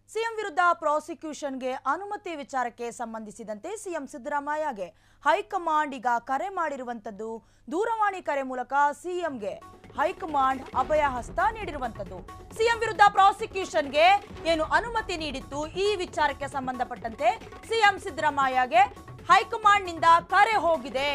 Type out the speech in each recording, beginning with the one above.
CM ವಿರುದ್ಧ ಪ್ರಾಸಿಕ್ಯೂಷನ್ಗೆ ಅನುಮತಿ ವಿಚಾರಕ್ಕೆ ಸಂಬಂಧಿಸಿದಂತೆ ಸಿಎಂ ಸಿದ್ದರಾಮಯ್ಯಗೆ ಹೈಕಮಾಂಡ್ ಈಗ ಕರೆ ಮಾಡಿರುವಂತದ್ದು ದೂರವಾಣಿ ಕರೆ ಮೂಲಕ ಸಿಎಂಗೆ ಹೈಕಮಾಂಡ್ ಅಭಯ ಹಸ್ತ ನೀಡಿರುವಂತದ್ದು ಸಿಎಂ ವಿರುದ್ಧ ಪ್ರಾಸಿಕ್ಯೂಷನ್ಗೆ ಏನು ಅನುಮತಿ ನೀಡಿತ್ತು ಈ ವಿಚಾರಕ್ಕೆ ಸಂಬಂಧಪಟ್ಟಂತೆ ಸಿಎಂ ಸಿದ್ದರಾಮಯ್ಯಗೆ ಹೈಕಮಾಂಡ್ನಿಂದ ಕರೆ ಹೋಗಿದೆ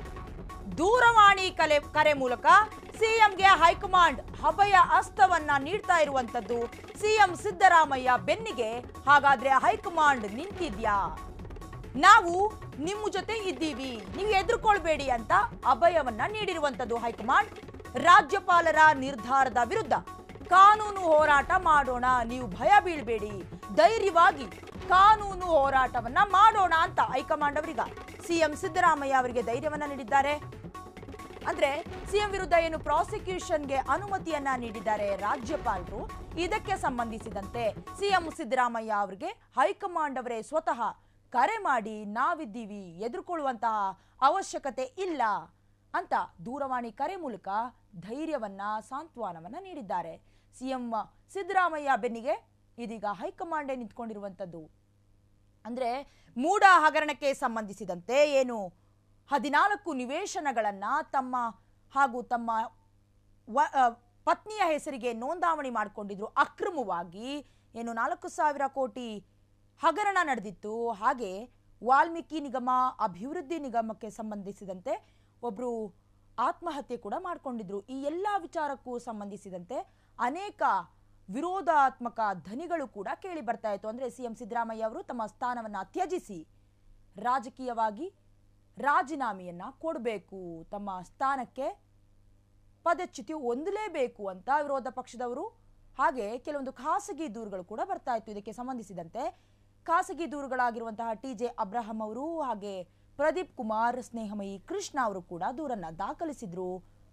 ದೂರವಾಣಿ ಕಲೆ ಕರೆ ಮೂಲಕ ಸಿಎಂಗೆ ಹೈಕಮಾಂಡ್ ಅಭಯ ಹಸ್ತವನ್ನ ನೀಡ್ತಾ ಇರುವಂತದ್ದು ಸಿಎಂ ಸಿದ್ದರಾಮಯ್ಯ ಬೆನ್ನಿಗೆ ಹಾಗಾದ್ರೆ ಹೈಕಮಾಂಡ್ ನಿಂತಿದ್ಯಾ ನಾವು ನಿಮ್ಮ ಜೊತೆ ಇದ್ದೀವಿ ನೀವು ಎದುರ್ಕೊಳ್ಬೇಡಿ ಅಂತ ಅಭಯವನ್ನ ನೀಡಿರುವಂತದ್ದು ಹೈಕಮಾಂಡ್ ರಾಜ್ಯಪಾಲರ ನಿರ್ಧಾರದ ವಿರುದ್ಧ ಕಾನೂನು ಹೋರಾಟ ಮಾಡೋಣ ನೀವು ಭಯ ಬೀಳ್ಬೇಡಿ ಧೈರ್ಯವಾಗಿ ಕಾನೂನು ಹೋರಾಟವನ್ನ ಮಾಡೋಣ ಅಂತ ಹೈಕಮಾಂಡ್ ಅವರೀಗ ಸಿಎಂ ಸಿದ್ದರಾಮಯ್ಯ ಅವರಿಗೆ ಧೈರ್ಯವನ್ನ ನೀಡಿದ್ದಾರೆ ಅಂದ್ರೆ ಸಿಎಂ ವಿರುದ್ಧ ಏನು ಪ್ರಾಸಿಕ್ಯೂಷನ್ಗೆ ಅನುಮತಿಯನ್ನ ನೀಡಿದ್ದಾರೆ ರಾಜ್ಯಪಾಲರು ಇದಕ್ಕೆ ಸಂಬಂಧಿಸಿದಂತೆ ಸಿಎಂ ಸಿದ್ದರಾಮಯ್ಯ ಅವರಿಗೆ ಹೈಕಮಾಂಡ್ ಅವರೇ ಸ್ವತಃ ಕರೆ ಮಾಡಿ ನಾವಿದ್ದೀವಿ ಎದುರ್ಕೊಳ್ಳುವಂತಹ ಅವಶ್ಯಕತೆ ಇಲ್ಲ ಅಂತ ದೂರವಾಣಿ ಕರೆ ಮೂಲಕ ಧೈರ್ಯವನ್ನ ಸಾಂತ್ವನವನ್ನ ನೀಡಿದ್ದಾರೆ ಸಿಎಂ ಸಿದ್ದರಾಮಯ್ಯ ಬೆನ್ನಿಗೆ ಇದೀಗ ಹೈಕಮಾಂಡೇ ನಿಂತ್ಕೊಂಡಿರುವಂಥದ್ದು ಅಂದ್ರೆ ಮೂಡ ಹಗರಣಕ್ಕೆ ಸಂಬಂಧಿಸಿದಂತೆ ಏನು ಹದಿನಾಲ್ಕು ನಿವೇಶನಗಳನ್ನ ತಮ್ಮ ಹಾಗೂ ತಮ್ಮ ವ- ಆ, ಪತ್ನಿಯ ಹೆಸರಿಗೆ ನೋಂದಾವಣಿ ಮಾಡಿಕೊಂಡಿದ್ರು ಅಕ್ರಮವಾಗಿ ಏನು ನಾಲ್ಕು ಸಾವಿರ ಕೋಟಿ ಹಗರಣ ನಡೆದಿತ್ತು ಹಾಗೆ ವಾಲ್ಮೀಕಿ ನಿಗಮ ಅಭಿವೃದ್ಧಿ ನಿಗಮಕ್ಕೆ ಸಂಬಂಧಿಸಿದಂತೆ ಒಬ್ರು ಆತ್ಮಹತ್ಯೆ ಕೂಡ ಮಾಡಿಕೊಂಡಿದ್ರು ಈ ಎಲ್ಲ ವಿಚಾರಕ್ಕೂ ಸಂಬಂಧಿಸಿದಂತೆ ಅನೇಕ ವಿರೋಧಾತ್ಮಕ ಧ್ವನಿಗಳು ಕೂಡ ಕೇಳಿ ಬರ್ತಾ ಇತ್ತು ಅಂದ್ರೆ ಸಿಎಂ ಸಿದ್ದರಾಮಯ್ಯ ಅವರು ತಮ್ಮ ಸ್ಥಾನವನ್ನ ತ್ಯಜಿಸಿ ರಾಜಕೀಯವಾಗಿ ರಾಜೀನಾಮೆಯನ್ನ ಕೊಡಬೇಕು ತಮ್ಮ ಸ್ಥಾನಕ್ಕೆ ಪದಚ್ಯುತಿ ಹೊಂದಲೇಬೇಕು ಅಂತ ವಿರೋಧ ಪಕ್ಷದವರು ಹಾಗೆ ಕೆಲವೊಂದು ಖಾಸಗಿ ದೂರುಗಳು ಕೂಡ ಬರ್ತಾ ಇತ್ತು ಇದಕ್ಕೆ ಸಂಬಂಧಿಸಿದಂತೆ ಖಾಸಗಿ ದೂರುಗಳಾಗಿರುವಂತಹ ಟಿ ಜೆ ಅಬ್ರಹಂ ಅವರು ಹಾಗೆ ಪ್ರದೀಪ್ ಕುಮಾರ್ ಸ್ನೇಹಮಯಿ ಕೃಷ್ಣ ಅವರು ಕೂಡ ದೂರನ್ನ ದಾಖಲಿಸಿದ್ರು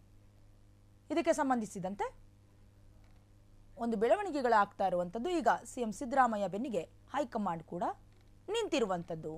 ಇದಕ್ಕೆ ಸಂಬಂಧಿಸಿದಂತೆ ಒಂದು ಬೆಳವಣಿಗೆಗಳಾಗ್ತಾ ಇರುವಂಥದ್ದು ಈಗ ಸಿಎಂ ಸಿದ್ದರಾಮಯ್ಯ ಬೆನ್ನಿಗೆ ಹೈಕಮಾಂಡ್ ಕೂಡ ನಿಂತಿರುವಂಥದ್ದು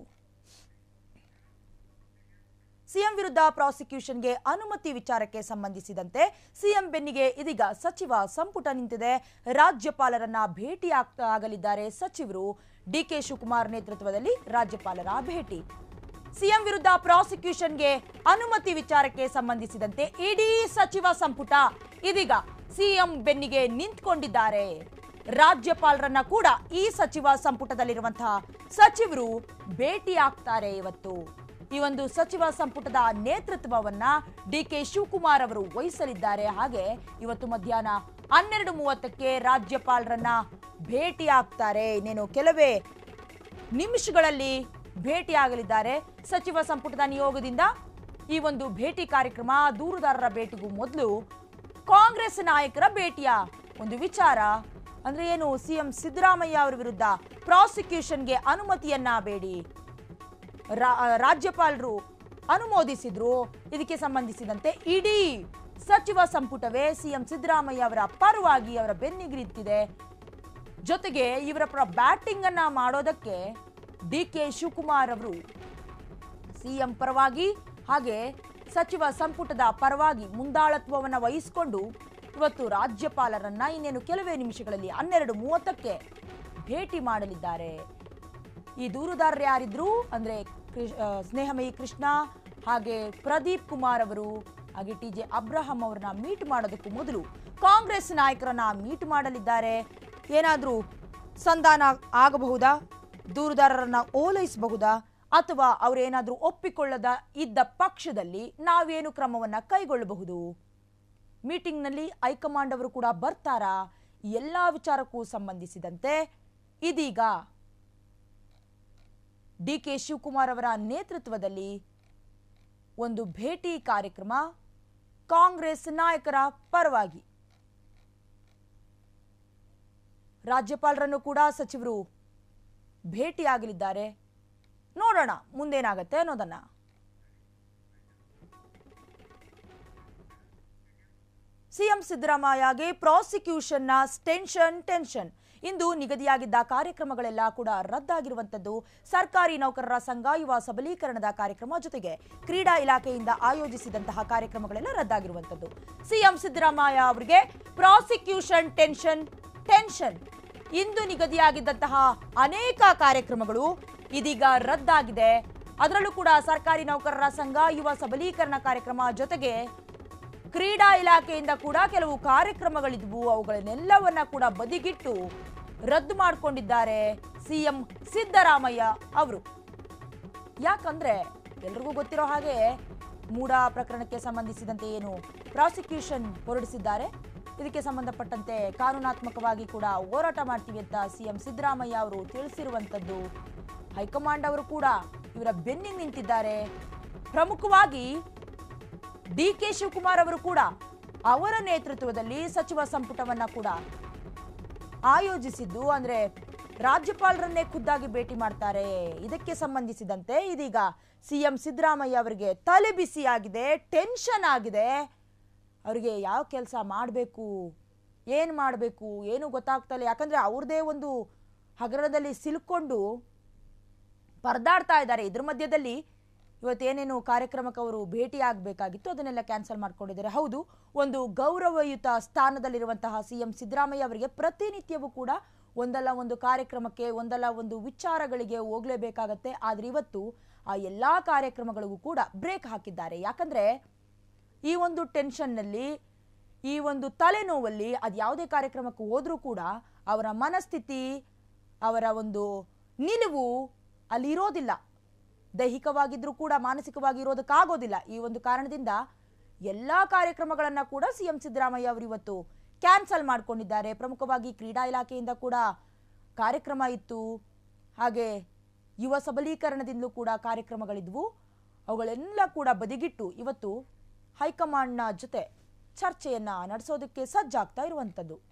ಸಿಎಂ ವಿರುದ್ಧ ಪ್ರಾಸಿಕ್ಯೂಷನ್ಗೆ ಅನುಮತಿ ವಿಚಾರಕ್ಕೆ ಸಂಬಂಧಿಸಿದಂತೆ ಸಿಎಂ ಬೆನ್ನಿಗೆ ಇದೀಗ ಸಚಿವ ಸಂಪುಟ ನಿಂತಿದೆ ರಾಜ್ಯಪಾಲರನ್ನ ಭೇಟಿ ಆಗ್ತಾ ಆಗಲಿದ್ದಾರೆ ಸಚಿವರು ಡಿಕೆ ಶಿವಕುಮಾರ್ ನೇತೃತ್ವದಲ್ಲಿ ರಾಜ್ಯಪಾಲರ ಭೇಟಿ ಸಿಎಂ ವಿರುದ್ಧ ಪ್ರಾಸಿಕ್ಯೂಷನ್ಗೆ ಅನುಮತಿ ವಿಚಾರಕ್ಕೆ ಸಂಬಂಧಿಸಿದಂತೆ ಇಡೀ ಸಚಿವ ಸಂಪುಟ ಇದೀಗ ಸಿಎಂ ಬೆನ್ನಿಗೆ ನಿಂತ್ಕೊಂಡಿದ್ದಾರೆ ರಾಜ್ಯಪಾಲರನ್ನ ಕೂಡ ಈ ಸಚಿವ ಸಂಪುಟದಲ್ಲಿರುವಂತಹ ಸಚಿವರು ಭೇಟಿ ಆಗ್ತಾರೆ ಇವತ್ತು ಈ ಒಂದು ಸಚಿವ ಸಂಪುಟದ ನೇತೃತ್ವವನ್ನ ಡಿ ಕೆ ಶಿವಕುಮಾರ್ ಅವರು ವಹಿಸಲಿದ್ದಾರೆ ಹಾಗೆ ಇವತ್ತು ಮಧ್ಯಾಹ್ನ ಹನ್ನೆರಡು ಮೂವತ್ತಕ್ಕೆ ರಾಜ್ಯಪಾಲರನ್ನ ಭೇಟಿ ಆಗ್ತಾರೆ ಇನ್ನೇನು ಕೆಲವೇ ನಿಮಿಷಗಳಲ್ಲಿ ಭೇಟಿಯಾಗಲಿದ್ದಾರೆ ಸಚಿವ ಸಂಪುಟದ ನಿಯೋಗದಿಂದ ಈ ಒಂದು ಭೇಟಿ ಕಾರ್ಯಕ್ರಮ ದೂರುದಾರರ ಭೇಟಿಗೂ ಮೊದಲು ಕಾಂಗ್ರೆಸ್ ನಾಯಕರ ಭೇಟಿಯ ಒಂದು ವಿಚಾರ ಅಂದ್ರೆ ಏನು ಸಿಎಂ ಸಿದ್ದರಾಮಯ್ಯ ಅವರ ವಿರುದ್ಧ ಪ್ರಾಸಿಕ್ಯೂಷನ್ಗೆ ಅನುಮತಿಯನ್ನ ಬೇಡಿ ರಾ- ರಾಜ್ಯಪಾಲರು ಅನುಮೋದಿಸಿದ್ರು ಇದಕ್ಕೆ ಸಂಬಂಧಿಸಿದಂತೆ ಇಡೀ ಸಚಿವ ಸಂಪುಟವೇ ಸಿಎಂ ಸಿದ್ದರಾಮಯ್ಯ ಅವರ ಪರವಾಗಿ ಅವರ ಬೆನ್ನಿಗಿರಿತ್ತಿದೆ ಜೊತೆಗೆ ಇವರ ಪರ ಬ್ಯಾಟಿಂಗ್ ಅನ್ನ ಮಾಡೋದಕ್ಕೆ ಡಿ ಕೆ ಶಿವಕುಮಾರ್ ಅವರು ಸಿಎಂ ಪರವಾಗಿ ಹಾಗೆ ಸಚಿವ ಸಂಪುಟದ ಪರವಾಗಿ ಮುಂದಾಳತ್ವವನ್ನು ವಹಿಸಿಕೊಂಡು ಇವತ್ತು ರಾಜ್ಯಪಾಲರನ್ನ ಇನ್ನೇನು ಕೆಲವೇ ನಿಮಿಷಗಳಲ್ಲಿ ಹನ್ನೆರಡು ಮೂವತ್ತಕ್ಕೆ ಭೇಟಿ ಮಾಡಲಿದ್ದಾರೆ ಈ ದೂರುದಾರರು ಯಾರಿದ್ರು ಅಂದ್ರೆ ಕೃ- ಆ, ಸ್ನೇಹಮಯಿ ಕೃಷ್ಣ ಹಾಗೆ ಪ್ರದೀಪ್ ಕುಮಾರ್ ಅವರು ಹಾಗೆ ಟಿ ಜೆ ಅಬ್ರಹಂ ಅವರನ್ನ ಮೀಟ್ ಮಾಡೋದಕ್ಕೂ ಮೊದಲು ಕಾಂಗ್ರೆಸ್ ನಾಯಕರನ್ನ ಮೀಟ್ ಮಾಡಲಿದ್ದಾರೆ ಏನಾದರೂ ಸಂಧಾನ ಆಗಬಹುದಾ ದೂರುದಾರರನ್ನ ಓಲೈಸಬಹುದಾ ಅಥವಾ ಅವರೇನಾದರೂ ಒಪ್ಪಿಕೊಳ್ಳದ ಇದ್ದ ಪಕ್ಷದಲ್ಲಿ ನಾವೇನು ಕ್ರಮವನ್ನ ಕೈಗೊಳ್ಳಬಹುದು ಮೀಟಿಂಗ್ನಲ್ಲಿ ಹೈಕಮಾಂಡ್ ಅವರು ಕೂಡ ಬರ್ತಾರಾ ಈ ಎಲ್ಲ ವಿಚಾರಕ್ಕೂ ಸಂಬಂಧಿಸಿದಂತೆ ಇದೀಗ ಡಿ ಕೆ ಶಿವಕುಮಾರ್ ಅವರ ನೇತೃತ್ವದಲ್ಲಿ ಒಂದು ಭೇಟಿ ಕಾರ್ಯಕ್ರಮ ಕಾಂಗ್ರೆಸ್ ನಾಯಕರ ಪರವಾಗಿ ರಾಜ್ಯಪಾಲರನ್ನು ಕೂಡ ಸಚಿವರು ಭೇಟಿಯಾಗಲಿದ್ದಾರೆ ನೋಡೋಣ ಮುಂದೇನಾಗತ್ತೆ ಅನ್ನೋದನ್ನ ಸಿಎಂ ಸಿದ್ದರಾಮಯ್ಯಗೆ ಪ್ರಾಸಿಕ್ಯೂಷನ್ನ ಟೆನ್ಷನ್ ಟೆನ್ಷನ್ ಇಂದು ನಿಗದಿಯಾಗಿದ್ದ ಕಾರ್ಯಕ್ರಮಗಳೆಲ್ಲ ಕೂಡ ರದ್ದಾಗಿರುವಂತದ್ದು ಸರ್ಕಾರಿ ನೌಕರರ ಸಂಘ ಯುವ ಸಬಲೀಕರಣದ ಕಾರ್ಯಕ್ರಮ ಜೊತೆಗೆ ಕ್ರೀಡಾ ಇಲಾಖೆಯಿಂದ ಆಯೋಜಿಸಿದಂತಹ ಕಾರ್ಯಕ್ರಮಗಳೆಲ್ಲ ರದ್ದಾಗಿರುವಂತದ್ದು ಸಿಎಂ ಸಿದ್ದರಾಮಯ್ಯ ಅವರಿಗೆ ಪ್ರಾಸಿಕ್ಯೂಷನ್ ಟೆನ್ಷನ್ ಟೆನ್ಷನ್ ಇಂದು ನಿಗದಿಯಾಗಿದ್ದಂತಹ ಅನೇಕ ಕಾರ್ಯಕ್ರಮಗಳು ಇದೀಗ ರದ್ದಾಗಿದೆ ಅದರಲ್ಲೂ ಕೂಡ ಸರ್ಕಾರಿ ನೌಕರರ ಸಂಘ ಯುವ ಸಬಲೀಕರಣ ಕಾರ್ಯಕ್ರಮ ಜೊತೆಗೆ ಕ್ರೀಡಾ ಇಲಾಖೆಯಿಂದ ಕೂಡ ಕೆಲವು ಕಾರ್ಯಕ್ರಮಗಳಿದ್ವು ಅವುಗಳನ್ನೆಲ್ಲವನ್ನ ಕೂಡ ಬದಿಗಿಟ್ಟು ರದ್ದು ಮಾಡಿಕೊಂಡಿದ್ದಾರೆ ಸಿಎಂ ಸಿದ್ದರಾಮಯ್ಯ ಅವರು ಯಾಕಂದ್ರೆ ಎಲ್ರಿಗೂ ಗೊತ್ತಿರೋ ಹಾಗೆ ಮೂಡ ಪ್ರಕರಣಕ್ಕೆ ಸಂಬಂಧಿಸಿದಂತೆ ಏನು ಪ್ರಾಸಿಕ್ಯೂಷನ್ ಹೊರಡಿಸಿದ್ದಾರೆ ಇದಕ್ಕೆ ಸಂಬಂಧಪಟ್ಟಂತೆ ಕಾನೂನಾತ್ಮಕವಾಗಿ ಕೂಡ ಹೋರಾಟ ಮಾಡ್ತೀವಿ ಅಂತ ಸಿಎಂ ಸಿದ್ದರಾಮಯ್ಯ ಅವರು ತಿಳಿಸಿರುವಂಥದ್ದು ಹೈಕಮಾಂಡ್ ಅವರು ಕೂಡ ಇವರ ಬೆನ್ನಿಗೆ ನಿಂತಿದ್ದಾರೆ ಪ್ರಮುಖವಾಗಿ ಡಿ ಕೆ ಶಿವಕುಮಾರ್ ಅವರು ಕೂಡ ಅವರ ನೇತೃತ್ವದಲ್ಲಿ ಸಚಿವ ಸಂಪುಟವನ್ನ ಕೂಡ ಆಯೋಜಿಸಿದ್ದು ಅಂದ್ರೆ ರಾಜ್ಯಪಾಲರನ್ನೇ ಖುದ್ದಾಗಿ ಭೇಟಿ ಮಾಡ್ತಾರೆ ಇದಕ್ಕೆ ಸಂಬಂಧಿಸಿದಂತೆ ಇದೀಗ ಸಿಎಂ ಸಿದ್ದರಾಮಯ್ಯ ಅವರಿಗೆ ತಲೆ ಬಿಸಿಯಾಗಿದೆ ಟೆನ್ಷನ್ ಆಗಿದೆ ಅವರಿಗೆ ಯಾವ ಕೆಲಸ ಮಾಡಬೇಕು ಏನು ಮಾಡಬೇಕು ಏನು ಗೊತ್ತಾಗ್ತಲ್ಲ ಯಾಕಂದ್ರೆ ಅವ್ರದ್ದೇ ಒಂದು ಹಗರಣದಲ್ಲಿ ಸಿಲುಕೊಂಡು ಪರದಾಡ್ತಾ ಇದ್ದಾರೆ ಇದ್ರ ಮಧ್ಯದಲ್ಲಿ ಇವತ್ತೇನೇನು ಕಾರ್ಯಕ್ರಮಕ್ಕೆ ಅವರು ಭೇಟಿ ಆಗಬೇಕಾಗಿತ್ತು ಅದನ್ನೆಲ್ಲ ಕ್ಯಾನ್ಸಲ್ ಮಾಡ್ಕೊಂಡಿದ್ದಾರೆ ಹೌದು ಒಂದು ಗೌರವಯುತ ಸ್ಥಾನದಲ್ಲಿರುವಂತಹ ಸಿಎಂ ಸಿದ್ದರಾಮಯ್ಯ ಅವರಿಗೆ ಪ್ರತಿನಿತ್ಯವೂ ಕೂಡ ಒಂದಲ್ಲ ಒಂದು ಕಾರ್ಯಕ್ರಮಕ್ಕೆ ಒಂದಲ್ಲ ಒಂದು ವಿಚಾರಗಳಿಗೆ ಹೋಗ್ಲೇಬೇಕಾಗತ್ತೆ ಆದ್ರೆ ಇವತ್ತು ಆ ಎಲ್ಲಾ ಕಾರ್ಯಕ್ರಮಗಳಿಗೂ ಕೂಡ ಬ್ರೇಕ್ ಹಾಕಿದ್ದಾರೆ ಯಾಕಂದ್ರೆ ಈ ಒಂದು ಟೆನ್ಷನ್ನಲ್ಲಿ ಈ ಒಂದು ತಲೆನೋವಲ್ಲಿ ಅದು ಯಾವುದೇ ಕಾರ್ಯಕ್ರಮಕ್ಕೆ ಹೋದ್ರೂ ಕೂಡ ಅವರ ಮನಸ್ಥಿತಿ ಅವರ ಒಂದು ನಿಲುವು ಅಲ್ಲಿ ಇರೋದಿಲ್ಲ ದೈಹಿಕವಾಗಿದ್ರೂ ಕೂಡ ಮಾನಸಿಕವಾಗಿ ಇರೋದಕ್ಕಾಗೋದಿಲ್ಲ ಈ ಒಂದು ಕಾರಣದಿಂದ ಎಲ್ಲಾ ಕಾರ್ಯಕ್ರಮಗಳನ್ನ ಕೂಡ ಸಿಎಂ ಸಿದ್ದರಾಮಯ್ಯ ಅವರು ಇವತ್ತು ಕ್ಯಾನ್ಸಲ್ ಮಾಡ್ಕೊಂಡಿದ್ದಾರೆ ಪ್ರಮುಖವಾಗಿ ಕ್ರೀಡಾ ಇಲಾಖೆಯಿಂದ ಕೂಡ ಕಾರ್ಯಕ್ರಮ ಇತ್ತು ಹಾಗೆ ಯುವ ಸಬಲೀಕರಣದಿಂದಲೂ ಕೂಡ ಕಾರ್ಯಕ್ರಮಗಳಿದ್ವು ಅವುಗಳೆಲ್ಲ ಕೂಡ ಬದಿಗಿಟ್ಟು ಇವತ್ತು ಹೈಕಮಾಂಡ್ನ ಜೊತೆ ಚರ್ಚೆಯನ್ನ ನಡೆಸೋದಕ್ಕೆ ಸಜ್ಜಾಗ್ತಾ ಇರುವಂಥದ್ದು